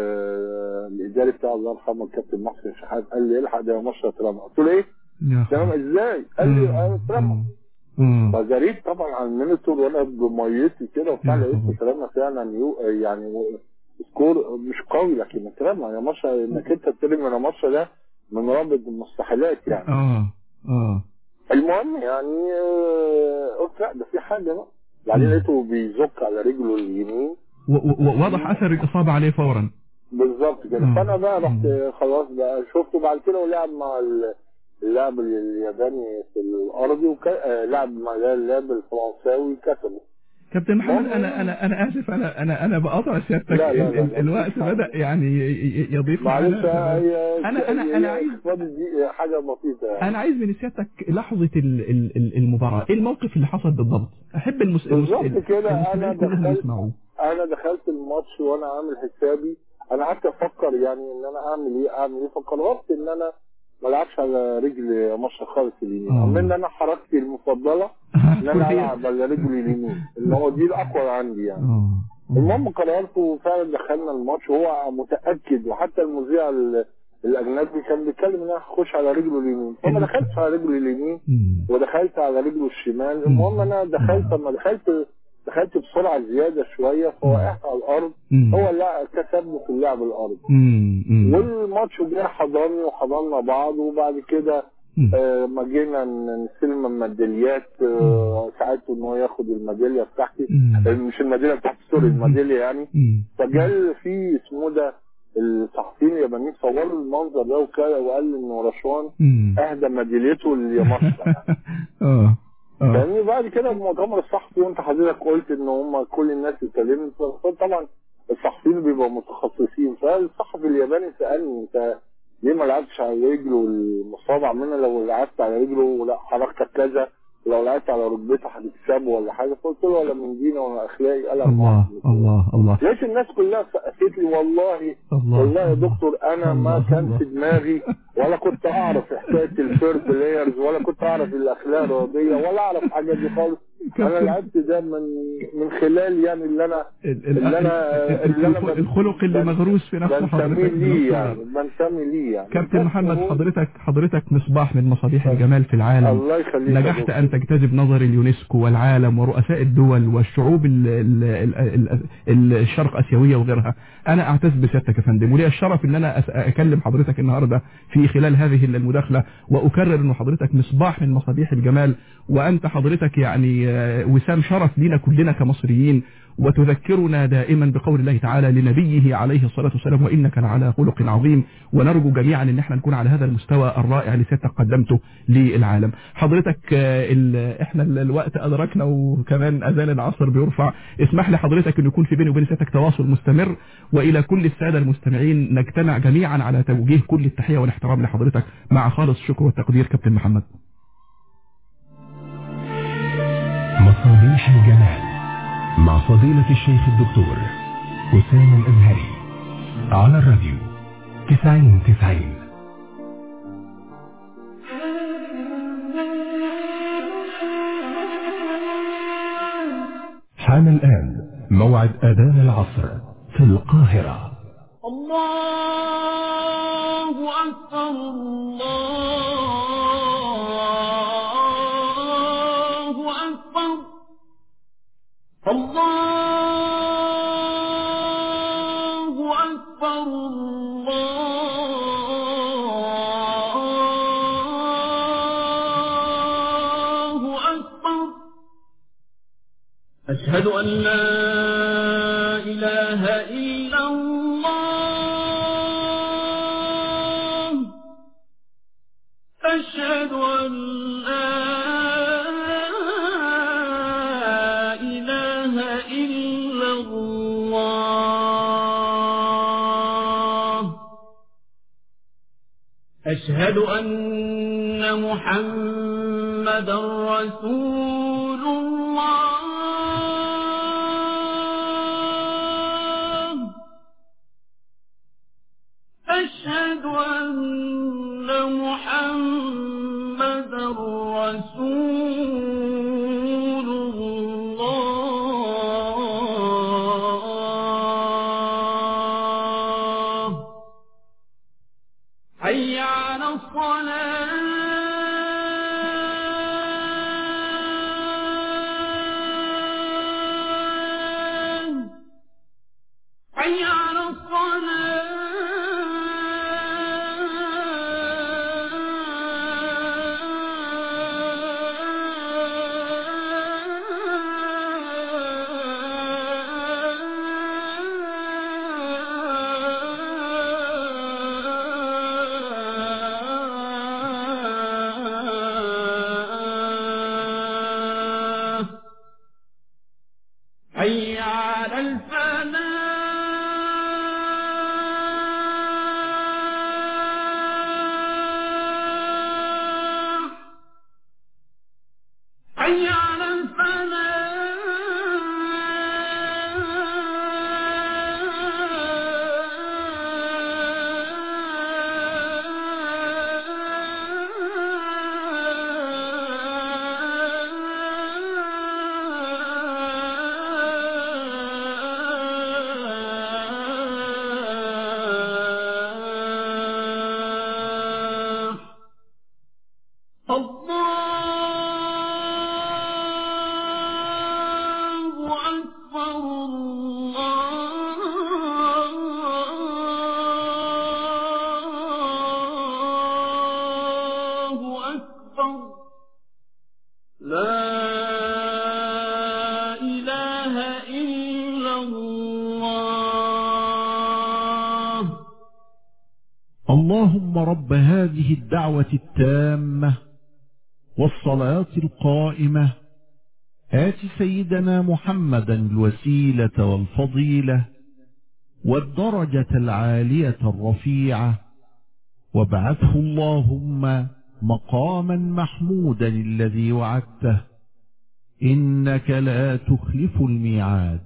بالاداري بتاع الله يرحمه الكابتن محسن شحات قال لي الحق ده يا مصر اترمى قلت له ايه؟ يا تمام أخي. ازاي؟ قال لي انا اترمى مم. فجريت طبعا على المينيتور وانا بميتي كده وبتاع يا لقيت خبر. اترمى فعلا يو يعني سكور مش قوي لكن اترمى يا مصر انك انت ترمي يا مصر ده من رابط المستحيلات يعني اه اه المهم يعني آه، قلت لا ده في حاجه بقى بعدين مم. لقيته بيزك على رجله اليمين و- و- واضح اثر الاصابة عليه فورا بالظبط كده مم. فانا بقى رحت مم. خلاص بقى شفته بعد كده ولعب مع ال- اللاعب الياباني في الارض وك... آه، لعب مع اللاعب الفرنساوي كسبه كابتن محمد مم. انا انا انا اسف انا انا انا بقاطع سيادتك لا، لا، ال- لا، ال- لا. الوقت بدا يعني ي- ي- يضيف معلش معانا هي أنا- أنا- أنا عايز- فاضي دي حاجه بسيطه يعني انا عايز من سيادتك لحظه ال- ال- ال- المباراه ايه الموقف اللي حصل بالضبط احب المس... المس... بالظبط كده، المستمعين أنا كلهم دخلت- يسمعوا انا دخلت الماتش وانا عامل حسابي انا قعدت افكر يعني ان انا اعمل ايه اعمل ايه فقررت ان انا ما العبش على رجل ماتش خالص اليمين آه. عمال ان انا حركتي المفضله ان انا العب على رجل اليمين ان هو دي الاقوى عندي يعني اه المهم قررت وفعلا دخلنا الماتش وهو متاكد وحتى المذيع ال- الاجنبي كان بيتكلم ان انا هخش على رجله اليمين فما دخلتش على رجله اليمين مم. ودخلت على رجله الشمال المهم انا دخلت لما دخلت دخلت بسرعه زياده شويه فوقعت على الارض مم. هو لا كسبني في اللعب الارض مم. مم. والماتش جه حضرني وحضرنا بعض وبعد كده مم. آه، ما جينا ن- نستلم الميداليات آه، ساعدته ان هو ياخد الميداليه بتاعتي مم. آه، مش الميداليه بتاعتي سوري الميداليه يعني مم. فجال في اسمه ده الصحفيين اليابانيين صوروا المنظر ده وكده وقال ان رشوان مم. اهدى ميداليته لياماشتا يعني. اه اه فاهمني بعد كده المؤتمر الصحفي وانت حضرتك قلت ان هم كل الناس اتكلمت طبعا الصحفيين بيبقوا متخصصين فالصحفي الياباني سالني انت ليه ما لعبتش على رجله المصاب عملنا لو لعبت على رجله لا حركتك كذا لو لعبت على ركبته هتكسبه ولا حاجه فقلت له ولا من ديني ولا اخلاقي قال أنا الله معاك. الله الله ليش الناس كلها سقفت لي والله الله والله يا دكتور انا ما الله، كان الله. في دماغي ولا كنت اعرف حكايه الفير بلايرز ولا كنت اعرف الاخلاق الرياضيه ولا اعرف الحاجات دي خالص انا كابتن. لعبت ده من من خلال يعني اللي انا ال- ال- اللي أنا- ال- اللي أنا الخ- بن- الخلق اللي بن- مغروس في نفس بنتمي حضرتك من ليه الصغر. يعني بنتمي ليه يعني كابتن بس محمد هو- حضرتك حضرتك مصباح من مصابيح الجمال في العالم الله يخليك يا نجحت دكتور. أن تجتذب نظر اليونسكو والعالم ورؤساء الدول والشعوب ال ال ال ال الشرق أسيوية وغيرها أنا أعتز بسيادتك يا فندم ولي الشرف أن أنا أس- أكلم حضرتك النهاردة في خلال هذه المداخلة وأكرر أن حضرتك مصباح من مصابيح الجمال وأنت حضرتك يعني آه، وسام شرف لينا كلنا كمصريين وتذكرنا دائما بقول الله تعالى لنبيه عليه الصلاة والسلام وإنك لعلى خلق عظيم ونرجو جميعا ان احنا نكون على هذا المستوى الرائع اللي سيادتك قدمته للعالم حضرتك آه، ال- احنا ال- الوقت ادركنا وكمان اذان العصر بيرفع اسمح لي حضرتك ان يكون في بيني وبين سيادتك تواصل مستمر والى كل السادة المستمعين نجتمع جميعا على توجيه كل التحية والاحترام لحضرتك مع خالص الشكر والتقدير كابتن محمد مصابيح الجمال مع فضيلة الشيخ الدكتور حسام الأزهري على الراديو تسعين تسعين حان الآن موعد أذان العصر في القاهرة الله أكبر الله أكبر الله أكبر الله أكبر أشهد أن لا إله إلا الله أشهد أن لا إله إلا الله أشهد أن محمد رسول الله أشهد أن محمد رسول الله حي على الصلاة حي على الصلاة حي على الفلاح حي على إله إلا الله اللهم رب هذه الدعوة التامة والصلاة القائمة آت سيدنا محمدا الوسيلة والفضيلة والدرجة العالية الرفيعة وابعثه اللهم مقاما محمودا الذي وعدته إنك لا تخلف الميعاد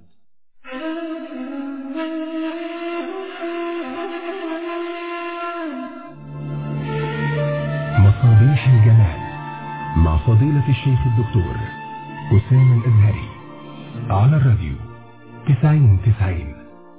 مصابيح الجمال مع فضيلة الشيخ الدكتور أسامة الأزهري على الراديو تسعين تسعين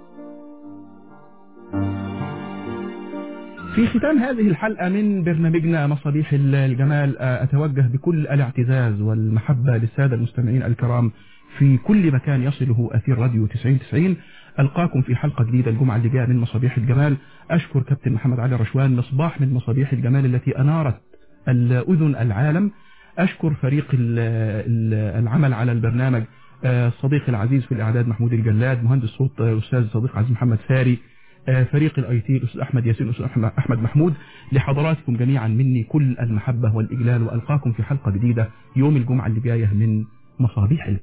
في ختام هذه الحلقة من برنامجنا مصابيح الجمال أتوجه بكل الاعتزاز والمحبة للسادة المستمعين الكرام في كل مكان يصله أثير راديو 9090 ألقاكم في حلقة جديدة الجمعة اللي جاية من مصابيح الجمال أشكر كابتن محمد علي رشوان مصباح من مصابيح الجمال التي أنارت الأذن العالم أشكر فريق ال- ال- العمل على البرنامج آه، صديقي العزيز في الإعداد محمود الجلاد مهندس صوت آه، أستاذ صديق عزيز محمد ساري آه، فريق الاي تي الاستاذ احمد ياسين الاستاذ أحمد- احمد محمود لحضراتكم جميعا مني كل المحبه والاجلال والقاكم في حلقه جديده يوم الجمعه اللي جايه من مصابيح